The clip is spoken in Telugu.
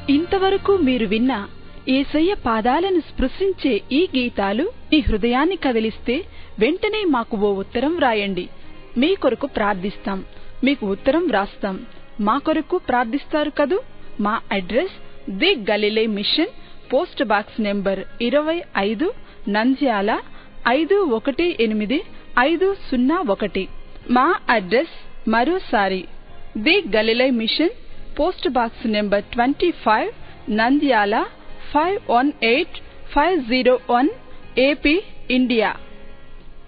ఇంతవరకు మీరు విన్న యేసయ్య పాదాలను స్పృశించే ఈ గీతాలు మీ హృదయాన్ని కదిలిస్తే వెంటనే మాకు ఓ ఉత్తరం వ్రాయండి మీ కొరకు ప్రార్థిస్తాం మీకు ఉత్తరం వ్రాస్తాం మా కొరకు ప్రార్థిస్తారు కదూ మా address the Galilee mission post box number ఇరవై ఐదు నంద్యాల ఐదు ఒకటి ఎనిమిది ఐదు సున్నా ఒకటి మా అడ్రస్ మరోసారి the Galilee mission post box number twenty five Nandyal five one eight five zero one AP India